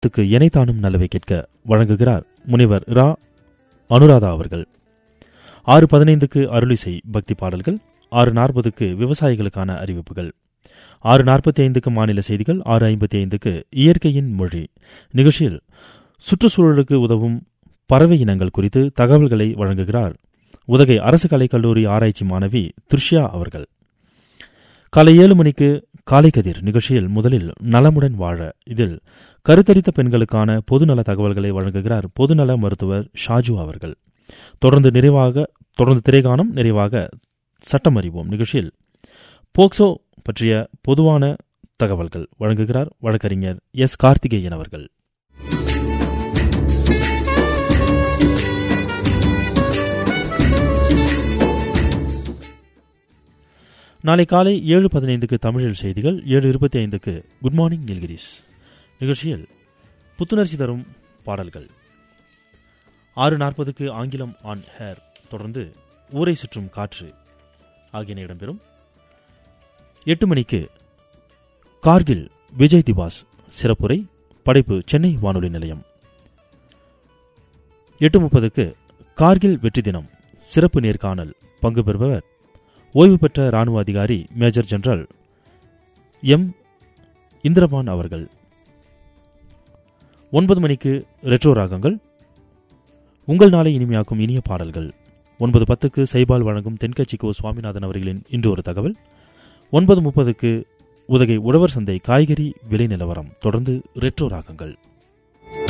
பத்துக்கு எனைத்தானும் நல்லவை கேட்க வழங்குகிறார் முனைவர் ரா அனுராதா அவர்கள் ஆறு பதினைந்துக்கு அருளிசை பக்தி பாடல்கள் ஆறு நாற்பதுக்கு விவசாயிகளுக்கான அறிவிப்புகள் ஆறு நாற்பத்தி ஐந்துக்கு மாநில செய்திகள் ஆறு ஐம்பத்தி ஐந்துக்கு இயற்கையின் மொழி நிகழ்ச்சியில் சுற்றுச்சூழலுக்கு உதவும் பறவை இனங்கள் குறித்து தகவல்களை வழங்குகிறார் உதகை அரசு கலைக்கல்லூரி ஆராய்ச்சி மாணவி த்ரிஷ்யா அவர்கள் காலை ஏழு மணிக்கு காலை கதிர் நிகழ்ச்சியில் முதலில் நலமுடன் வாழ இதில் கருத்தரித்த பெண்களுக்கான பொதுநல தகவல்களை வழங்குகிறார் பொதுநல மருத்துவர் ஷாஜு அவர்கள் தொடர்ந்து நிறைவாக தொடர்ந்து திரைகாணம் நிறைவாக சட்டம் அறிவோம் நிகழ்ச்சியில் போக்சோ பற்றிய பொதுவான தகவல்கள் வழங்குகிறார் வழக்கறிஞர் எஸ் கார்த்திகேயன் அவர்கள் நாளை காலை ஏழு பதினைந்துக்கு தமிழில் செய்திகள் ஏழு இருபத்தி ஐந்துக்கு குட் மார்னிங் நீல்கிரிஸ் நிகழ்ச்சியில் புத்துணர்ச்சி தரும் பாடல்கள் ஆறு நாற்பதுக்கு ஆங்கிலம் ஆன் ஹேர் தொடர்ந்து ஊரை சுற்றும் காற்று ஆகியன இடம்பெறும் எட்டு மணிக்கு கார்கில் விஜய் திவாஸ் சிறப்புரை படைப்பு சென்னை வானொலி நிலையம் எட்டு முப்பதுக்கு கார்கில் வெற்றி தினம் சிறப்பு நேர்காணல் பங்கு பெறுபவர் ஓய்வு பெற்ற ராணுவ அதிகாரி மேஜர் ஜெனரல் எம் இந்திரபான் அவர்கள் ஒன்பது மணிக்கு ரெட்ரோ ராகங்கள் உங்கள் நாளை இனிமையாக்கும் இனிய பாடல்கள் ஒன்பது பத்துக்கு சைபால் வழங்கும் தென்கட்சிக்கோ சுவாமிநாதன் அவர்களின் இன்று ஒரு தகவல் ஒன்பது முப்பதுக்கு உதகை உழவர் சந்தை காய்கறி விலை நிலவரம் தொடர்ந்து ரெட்ரோ ராகங்கள்